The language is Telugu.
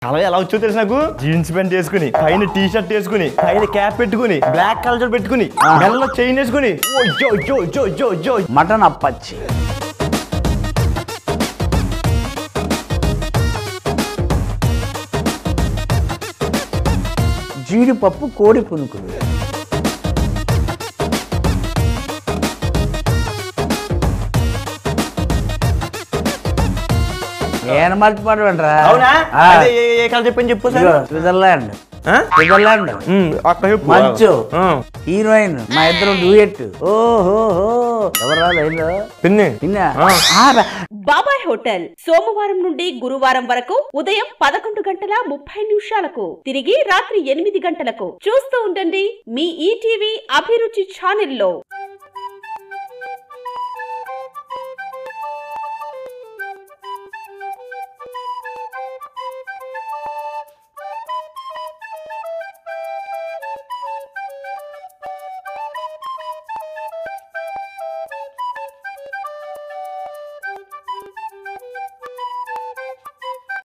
అలా ఎలా వచ్చో తెలుసు నాకు జీన్స్ ప్యాంట్ వేసుకుని పైన టీ షర్ట్ వేసుకుని పైన క్యాప్ పెట్టుకుని బ్లాక్ కలర్ పెట్టుకుని మెడలో చైన్ వేసుకుని ఓ జో జో జో జో జో మటన్ అప్పచ్చి జీడిపప్పు కోడి పునుకులు ఏం మర్చిపోవడం అవునా అదే ఏ- ఏ కలర్ చెప్పని చెప్పు సార్ స్విట్జర్లాండ్ ఆ? స్విట్జర్లాండ్ ఉమ్, అక్క చెప్పు మంచు ఆ, హీరోయిన్ మా ఇద్దరు డూయెట్ ఓహో ఎవరా లైన్లో పిన్ని నిన్న ఆ. బాబాయ్ హోటల్ సోమవారం నుండి గురువారం వరకు ఉదయం పదకొండు గంటల ముప్పై నిమిషాలకు తిరిగి రాత్రి ఎనిమిది గంటలకు చూస్తూ ఉండండి మీ ఈటీవీ అభిరుచి ఛానల్లో